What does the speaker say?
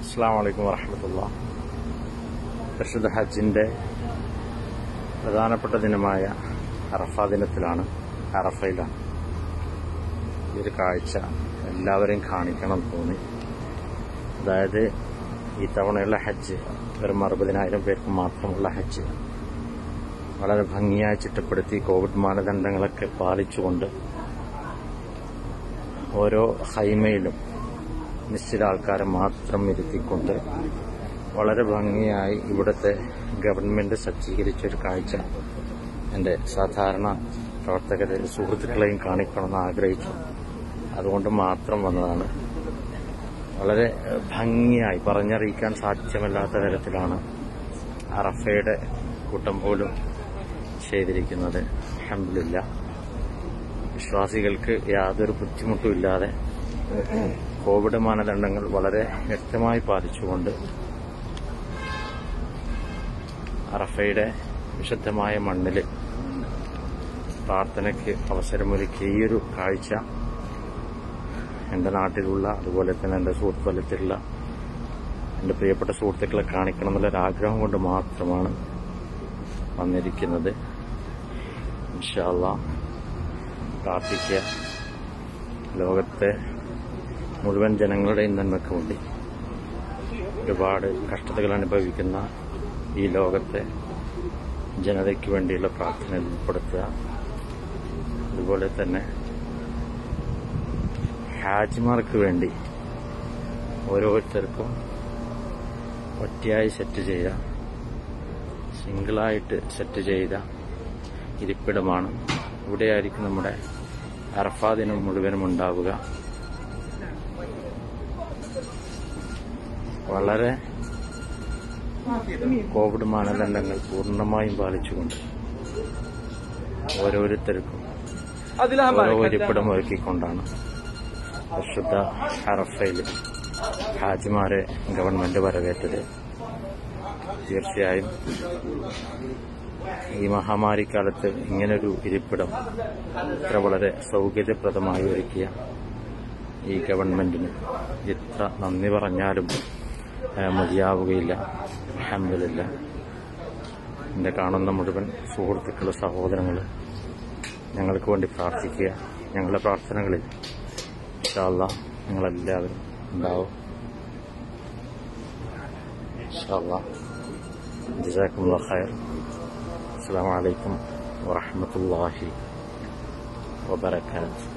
അസ്സാം വലൈക്കും വറഹമത്തുള്ള പരിശുദ്ധ ഹജ്ജിന്റെ പ്രധാനപ്പെട്ട ദിനമായ അറഫ ദിനത്തിലാണ് അറഫയിലാണ് ഈ ഒരു കാഴ്ച എല്ലാവരെയും കാണിക്കണം എന്ന് തോന്നി അതായത് ഈ തവണയുള്ള ഹജ്ജ് വെറും അറുപതിനായിരം പേർക്ക് മാത്രമുള്ള ഹജ്ജ് വളരെ ഭംഗിയായി ചിട്ടപ്പെടുത്തി കോവിഡ് മാനദണ്ഡങ്ങളൊക്കെ പാലിച്ചുകൊണ്ട് ഓരോ ഹൈമയിലും നിശ്ചിത ആൾക്കാരെ മാത്രം ഇരുത്തിക്കൊണ്ട് വളരെ ഭംഗിയായി ഇവിടുത്തെ ഗവൺമെന്റ് സജ്ജീകരിച്ച ഒരു കാഴ്ച എൻ്റെ സാധാരണ പ്രവർത്തകരെ സുഹൃത്തുക്കളെയും കാണിക്കണമെന്ന് ആഗ്രഹിച്ചു അതുകൊണ്ട് മാത്രം വന്നതാണ് വളരെ ഭംഗിയായി പറഞ്ഞറിയിക്കാൻ സാധ്യമല്ലാത്ത തരത്തിലാണ് അറഫയുടെ കൂട്ടം പോലും ചെയ്തിരിക്കുന്നത് അഹമ്മദില്ല വിശ്വാസികൾക്ക് യാതൊരു ബുദ്ധിമുട്ടും ഇല്ലാതെ കോവിഡ് മാനദണ്ഡങ്ങൾ വളരെ വ്യക്തമായി പാലിച്ചുകൊണ്ട് അറഫയുടെ വിശുദ്ധമായ മണ്ണിൽ പ്രാർത്ഥനയ്ക്ക് അവസരമൊരുക്കിയ ഈ ഒരു കാഴ്ച എൻ്റെ നാട്ടിലുള്ള അതുപോലെ തന്നെ എൻ്റെ സുഹൃത്ത് വലത്തിലുള്ള എൻ്റെ പ്രിയപ്പെട്ട സുഹൃത്തുക്കളെ കാണിക്കണം എന്നുള്ളൊരാഗ്രഹം കൊണ്ട് മാത്രമാണ് വന്നിരിക്കുന്നത് ഇൻഷാല്ല പ്രാർത്ഥിക്കുക ലോകത്തെ മുഴുവൻ ജനങ്ങളുടെയും നന്മയ്ക്ക് വേണ്ടി ഒരുപാട് കഷ്ടതകൾ അനുഭവിക്കുന്ന ഈ ലോകത്തെ ജനതയ്ക്ക് വേണ്ടിയുള്ള പ്രാർത്ഥന ഉൾപ്പെടുത്തുക അതുപോലെ തന്നെ ഹാജിമാർക്ക് വേണ്ടി ഓരോരുത്തർക്കും ഒറ്റയായി സെറ്റ് ചെയ്ത സിംഗിളായിട്ട് സെറ്റ് ചെയ്ത ഇരിപ്പിടമാണ് ഇവിടെയായിരിക്കും നമ്മുടെ അറഫാ ദിനം മുഴുവനും ഉണ്ടാവുക വളരെ കോവിഡ് മാനദണ്ഡങ്ങൾ പൂർണ്ണമായും പാലിച്ചുകൊണ്ട് ഓരോരുത്തർക്കും ഓരോ ഇരിപ്പിടം ഒരുക്കിക്കൊണ്ടാണ് പരിശുദ്ധ അറഫയിൽ ഹാജിമാരെ ഗവൺമെന്റ് വരവേറ്റത് തീർച്ചയായും ഈ മഹാമാരിക്കാലത്ത് ഇങ്ങനൊരു ഇരിപ്പിടം ഇത്ര വളരെ സൗകര്യപ്രദമായി ഒരുക്കിയ ഈ ഗവൺമെന്റിന് എത്ര നന്ദി പറഞ്ഞാലും മതിയാവുകയില്ല അഹമ്മദില്ല എന്റെ കാണുന്ന മുഴുവൻ സുഹൃത്തുക്കൾ സഹോദരങ്ങൾ ഞങ്ങൾക്ക് വേണ്ടി പ്രാർത്ഥിക്കുക ഞങ്ങളുടെ പ്രാർത്ഥനകളിൽ ഇൻഷാല്ല നിങ്ങളെല്ലാവരും ഉണ്ടാവും ഇൻഷാല്ല ജസാക്കും ഖൈർ അസ്സാം വലൈക്കും വറഹമത്തല്ലാഹി വബർക്കാത്തു